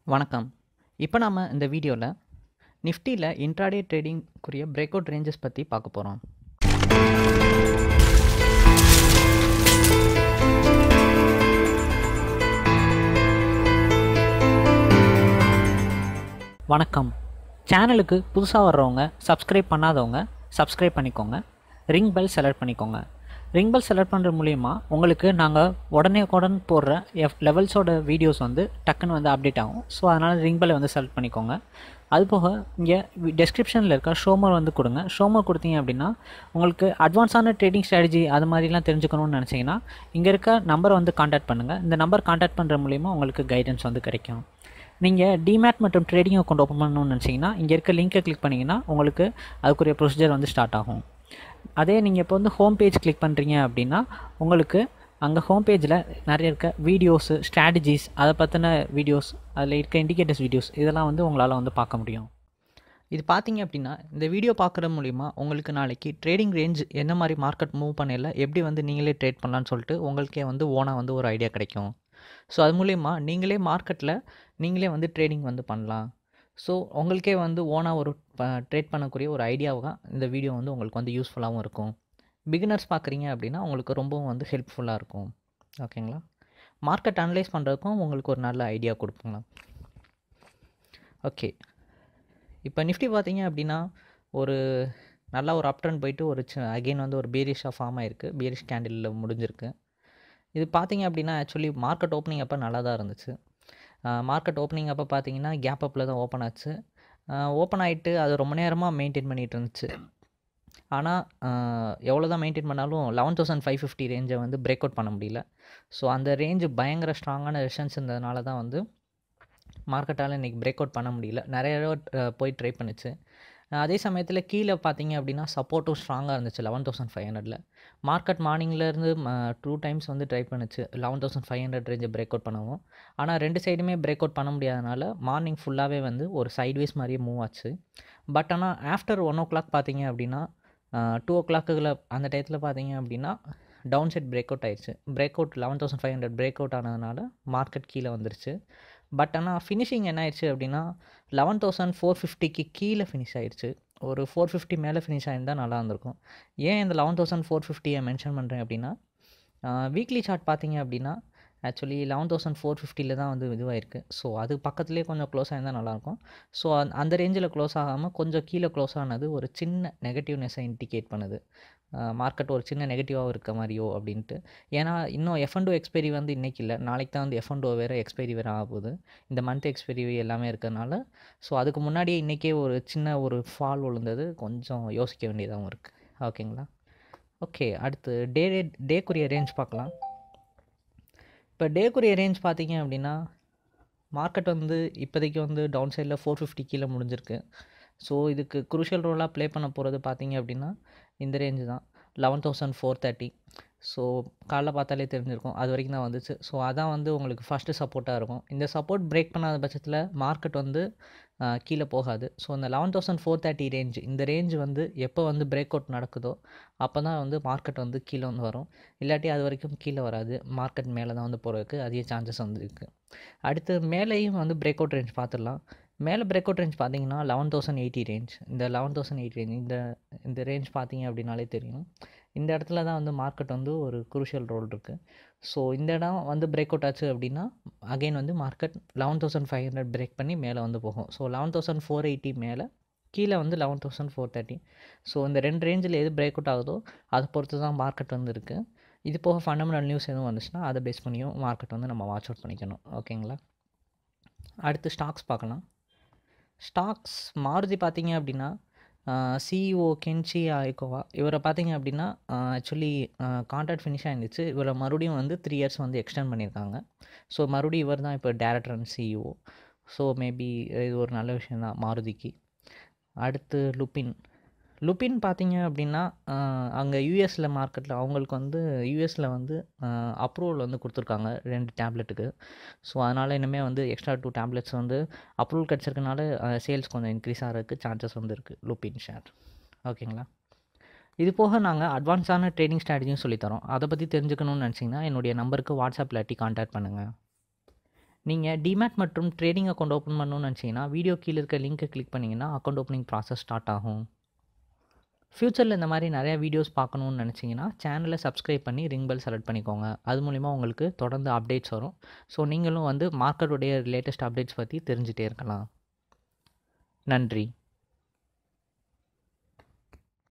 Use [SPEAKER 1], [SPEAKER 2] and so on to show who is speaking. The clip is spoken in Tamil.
[SPEAKER 1] வணக்கம் இப்போ நாம இந்த வீடியோவில் நிஃப்டியில் இன்ட்ராடே ட்ரேடிங்குரிய பிரேக் அவுட் ரேஞ்சஸ் பற்றி பார்க்க போகிறோம் வணக்கம் சேனலுக்கு புதுசாக வர்றவங்க சப்ஸ்கிரைப் பண்ணாதவங்க சப்ஸ்கிரைப் பண்ணிக்கோங்க ரிங் பெல் செலக்ட் பண்ணிக்கோங்க ரிங் பெல் செலக்ட் பண்ணுற மூலிமா உங்களுக்கு நாங்கள் உடனே உடன் போடுற எஃப் லெவல்ஸோட வீடியோஸ் வந்து டக்குன்னு வந்து அப்டேட் ஆகும் ஸோ அதனால் ரிங் பெல்லை வந்து செலக்ட் பண்ணிக்கோங்க அது போக இங்கே டெஸ்கிரிப்ஷனில் இருக்க ஷோமர் வந்து கொடுங்க ஷோமர் கொடுத்தீங்க அப்படின்னா உங்களுக்கு அட்வான்ஸான ட்ரேடிங் ஸ்ட்ராட்டஜி அது மாதிரிலாம் தெரிஞ்சுக்கணும்னு நினச்சிங்கன்னா இங்கே இருக்க நம்பரை வந்து காண்டாக்ட் பண்ணுங்கள் இந்த நம்பர் காண்டாக்ட் பண்ணுற மூலிமா உங்களுக்கு கைடன்ஸ் வந்து கிடைக்கும் நீங்கள் டிமேட் மற்றும் ட்ரேடிங் அக்கௌண்ட் ஓப்பன் பண்ணணும்னு நினச்சிங்கன்னா இங்கே இருக்க லிங்க்கை கிளிக் பண்ணிங்கன்னா உங்களுக்கு அதுக்குரிய ப்ரொசீஜர் வந்து ஸ்டார்ட் ஆகும் அதே நீங்கள் இப்போ வந்து ஹோம் பேஜ் கிளிக் பண்ணுறீங்க அப்படின்னா உங்களுக்கு அங்கே ஹோம் பேஜில் நிறைய இருக்க வீடியோஸு ஸ்ட்ராட்டஜிஸ் அதை பற்றின வீடியோஸ் அதில் இருக்க இண்டிகேட்டர்ஸ் வீடியோஸ் இதெல்லாம் வந்து உங்களால் வந்து பார்க்க முடியும் இது பார்த்தீங்க அப்படின்னா இந்த வீடியோ பார்க்குற மூலிமா உங்களுக்கு நாளைக்கு ட்ரேடிங் ரேஞ்ச் என்ன மாதிரி மார்க்கெட் மூவ் பண்ணல எப்படி வந்து நீங்களே ட்ரேட் பண்ணலான்னு சொல்லிட்டு உங்களுக்கே வந்து ஓனாக வந்து ஒரு ஐடியா கிடைக்கும் ஸோ அது மூலிமா நீங்களே மார்க்கெட்டில் நீங்களே வந்து ட்ரேடிங் வந்து பண்ணலாம் ஸோ உங்களுக்கே வந்து ஓனாக ஒரு ட்ரேட் பண்ணக்கூடிய ஒரு ஐடியாவாக இந்த வீடியோ வந்து உங்களுக்கு வந்து யூஸ்ஃபுல்லாகவும் இருக்கும் பிகினர்ஸ் பார்க்குறீங்க அப்படின்னா உங்களுக்கு ரொம்பவும் வந்து ஹெல்ப்ஃபுல்லாக இருக்கும் ஓகேங்களா மார்க்கெட் அனலைஸ் பண்ணுறதுக்கும் உங்களுக்கு ஒரு நல்ல ஐடியா கொடுப்போங்களா ஓகே இப்போ நிஃப்டி பார்த்தீங்க அப்படின்னா ஒரு நல்லா ஒரு அப் ட்ரெண்ட் போயிட்டு ஒரு அகெயின் வந்து ஒரு பேரிஷாக ஃபார்ம் ஆயிருக்கு பேரிஷ் கேண்டிலில் முடிஞ்சிருக்கு இது பார்த்தீங்க அப்படின்னா ஆக்சுவலி மார்க்கெட் ஓப்பனிங் அப்போ நல்லா தான் இருந்துச்சு மார்க்கெட் ஓப்பனிங் அப்போ பார்த்தீங்கன்னா கேப் அப்பில் தான் ஓப்பன் ஆச்சு ஓப்பன் ஆகிட்டு அது ரொம்ப நேரமாக மெயின்டைன் பண்ணிகிட்டு இருந்துச்சு ஆனால் எவ்வளோ தான் மெயின்டைன் பண்ணாலும் லெவன் தௌசண்ட் ஃபைவ் ஃபிஃப்டி ரேஞ்சை வந்து பிரேக் அவுட் பண்ண முடியல ஸோ அந்த ரேஞ்சு பயங்கர ஸ்ட்ராங்கான ரெஷன்ஸ் இருந்ததுனால தான் வந்து மார்க்கெட்டால் இன்றைக்கி பிரேக் அவுட் பண்ண முடியல நிறைய போய் ட்ரை பண்ணுச்சு அதே சமயத்தில் கீழே பார்த்தீங்க அப்படின்னா சப்போர்ட்டும் ஸ்ட்ராங்காக இருந்துச்சு லெவன் தௌசண்ட் ஃபைவ் ஹண்ட்ரடில் மார்க்கெட் மார்னிங்லேருந்து டூ டைம்ஸ் வந்து ட்ரை பண்ணுச்சு லெவன் தௌசண்ட் ஃபைவ் ஹண்ட்ரட் ரேஞ்சை பிரேக் அவுட் பண்ணவும் ஆனால் ரெண்டு சைடுமே பிரேக் அவுட் பண்ண முடியாதனால மார்னிங் ஃபுல்லாகவே வந்து ஒரு சைட்வேஸ் மாதிரியே மூவ் ஆச்சு பட் ஆனால் ஆஃப்டர் ஒன் ஓ கிளாக் பார்த்தீங்க அப்படின்னா டூ ஓ கிளாக்குகளை அந்த டயத்தில் பார்த்தீங்க அப்படின்னா டவுன் சைட் பிரேக் அவுட் ஆயிடுச்சு break out eleven thousand five hundred break out ஆனதுனால மார்க்கெட் கீழே வந்துருச்சு பட் ஆனால் ஃபினிஷிங் என்ன ஆயிடுச்சு அப்படின்னா லெவன் தௌசண்ட் ஃபோர் ஃபிஃப்டிக்கு கீழே ஃபினிஷ் ஆயிடுச்சு ஒரு ஃபோர் ஃபிஃப்டி மேலே ஃபினிஷ் ஆயிருந்தால் நல்லா இருந்திருக்கும் ஏன் இந்த லெவன் தௌசண்ட் ஃபோர் ஃபிஃப்டியை மென்ஷன் பண்ணுறேன் அப்படின்னா வீக்லி சார்ட் பார்த்தீங்க அப்படின்னா ஆக்சுவலி லெவன் தௌசண்ட் ஃபோர் ஃபிஃப்டியில் தான் வந்து இதுவாயிருக்கு ஸோ அது பக்கத்துலேயே கொஞ்சம் க்ளோஸ் ஆயிருந்தால் நல்லாயிருக்கும் ஸோ அந்த ரேஞ்சில் க்ளோஸ் ஆகாமல் கொஞ்சம் கீழே க்ளோஸ் ஆனது ஒரு சின்ன நெகட்டிவ்னஸை இண்டிகேட் பண்ணுது மார்க்கெட் ஒரு சின்ன நெகட்டிவாக இருக்க மாதிரியோ அப்படின்ட்டு ஏன்னா இன்னும் எஃப் அண்ட் எக்ஸ்பைரி வந்து இன்றைக்கி இல்லை நாளைக்கு தான் வந்து எஃப் அண்ட் வேறு எக்ஸ்பைரி வேறு ஆக போகுது இந்த மந்த் எக்ஸ்பைரி எல்லாமே இருக்கிறதுனால ஸோ அதுக்கு முன்னாடியே இன்றைக்கே ஒரு சின்ன ஒரு ஃபால் விழுந்தது கொஞ்சம் யோசிக்க வேண்டியதாகவும் இருக்குது ஓகேங்களா ஓகே அடுத்து டே டேக்குரிய ரேஞ்ச் பார்க்கலாம் இப்போ டேக்குரிய ரேஞ்ச் பார்த்தீங்க அப்படின்னா மார்க்கெட் வந்து இப்போதைக்கு வந்து டவுன் சைடில் ஃபோர் ஃபிஃப்டி கீழே முடிஞ்சிருக்கு ஸோ இதுக்கு குருஷியல் ரோலாக ப்ளே பண்ண போகிறது பார்த்தீங்க அப்படின்னா இந்த ரேஞ்சு தான் eleven thousand four thirty so காலைல பார்த்தாலே தெரிஞ்சிருக்கும் அது வரைக்கும் தான் வந்துச்சு ஸோ அதான் வந்து உங்களுக்கு ஃபஸ்ட்டு சப்போர்ட்டாக இருக்கும் இந்த சப்போர்ட் பிரேக் பண்ணாத பட்சத்தில் மார்க்கெட் வந்து கீழே போகாது ஸோ இந்த eleven thousand four thirty range இந்த ரேஞ்ச் வந்து எப்போ வந்து பிரேக் அவுட் நடக்குதோ அப்போ தான் வந்து மார்க்கெட் வந்து கீழே வந்து வரும் இல்லாட்டி அது வரைக்கும் கீழே வராது மார்க்கெட் மேலே தான் வந்து போகிறதுக்கு அதிக சான்சஸ் வந்து இருக்குது அடுத்து மேலேயும் வந்து பிரேக் அவுட் ரேஞ்ச் பார்த்துடலாம் மேலே பிரேக் அவுட் ரேஞ்ச் பார்த்தீங்கன்னா லெவன் தௌசண்ட் எயிட்டி ரேஞ்ச் இந்த லெவன் தௌசண்ட் எயிட்டி ரேஞ்ச் இந்த இந்த ரேஞ்ச் பார்த்தீங்க அப்படின்னாலே தெரியும் இந்த இடத்துல தான் வந்து மார்க்கெட் வந்து ஒரு குரூஷியல் ரோல் இருக்குது ஸோ இந்த இடம் வந்து பிரேக் அவுட் ஆச்சு அப்படின்னா அகெயின் வந்து market eleven thousand five hundred break பண்ணி மேலே வந்து போகும் so eleven thousand four eighty மேலே கீழே வந்து eleven thousand four thirty so இந்த ரெண்டு ரேஞ்சில் எது பிரேக் அவுட் ஆகுதோ அதை பொறுத்து தான் மார்க்கெட் வந்து இருக்குது இது போக ஃபண்டமெண்டல் நியூஸ் எதுவும் வந்துச்சுன்னா அதை பேஸ் பண்ணியும் மார்க்கெட் வந்து நம்ம வாட்ச் அவுட் பண்ணிக்கணும் ஓகேங்களா அடுத்து ஸ்டாக்ஸ் பார்க்கலாம் ஸ்டாக்ஸ் மாருதி பார்த்தீங்க அப்படின்னா சிஇஓ கென்ச்சி ஐகோவா இவரை பார்த்தீங்க அப்படின்னா ஆக்சுவலி கான்ட்ராக்ட் ஃபினிஷ் ஆயிருந்துச்சு இவரை மறுபடியும் வந்து த்ரீ இயர்ஸ் வந்து எக்ஸ்டெண்ட் பண்ணியிருக்காங்க ஸோ மறுபடியும் இவர் தான் இப்போ director and CEO so maybe இது ஒரு நல்ல விஷயம் தான் மாருதிக்கு அடுத்து லுப்பின் லுப்பின் பார்த்தீங்க அப்படின்னா அங்கே யூஎஸில் மார்க்கெட்டில் அவங்களுக்கு வந்து யூஎஸில் வந்து அப்ரூவல் வந்து கொடுத்துருக்காங்க ரெண்டு டேப்லெட்டுக்கு ஸோ அதனால் இனிமேல் வந்து எக்ஸ்ட்ரா டூ டேப்லெட்ஸ் வந்து அப்ரூவல் கிடச்சிருக்கனால சேல்ஸ் கொஞ்சம் இன்க்ரீஸ் ஆகிறதுக்கு சான்சஸ் வந்து இருக்குது லுப்பின் ஷேர் ஓகேங்களா இது போக நாங்கள் அட்வான்ஸான ட்ரேடிங் ஸ்ட்ராட்டஜியும் சொல்லித்தரோம் அதை பற்றி தெரிஞ்சுக்கணும்னு நினச்சிங்கன்னா என்னுடைய நம்பருக்கு வாட்ஸ்அப்பில் இல்லாட்டி கான்டாக்ட் பண்ணுங்கள் நீங்கள் டிமேட் மற்றும் ட்ரேடிங் அக்கௌண்ட் ஓப்பன் பண்ணணும்னு நினச்சிங்கன்னா வீடியோ கீழே இருக்க லிங்க்கை கிளிக் பண்ணிங்கன்னா அக்கௌண்ட் ஓப்பனிங் ப்ராசஸ் ஸ்டார்ட் ஆகும் ஃப்யூச்சரில் இந்த மாதிரி நிறையா வீடியோஸ் பார்க்கணுன்னு நினச்சிங்கன்னா சேனலை சப்ஸ்கிரைப் பண்ணி ரிங் பெல் செலக்ட் பண்ணிக்கோங்க அது மூலிமா உங்களுக்கு தொடர்ந்து அப்டேட்ஸ் வரும் ஸோ நீங்களும் வந்து மார்க்கெட்டுடைய லேட்டஸ்ட் அப்டேட்ஸ் பற்றி தெரிஞ்சுட்டே இருக்கலாம் நன்றி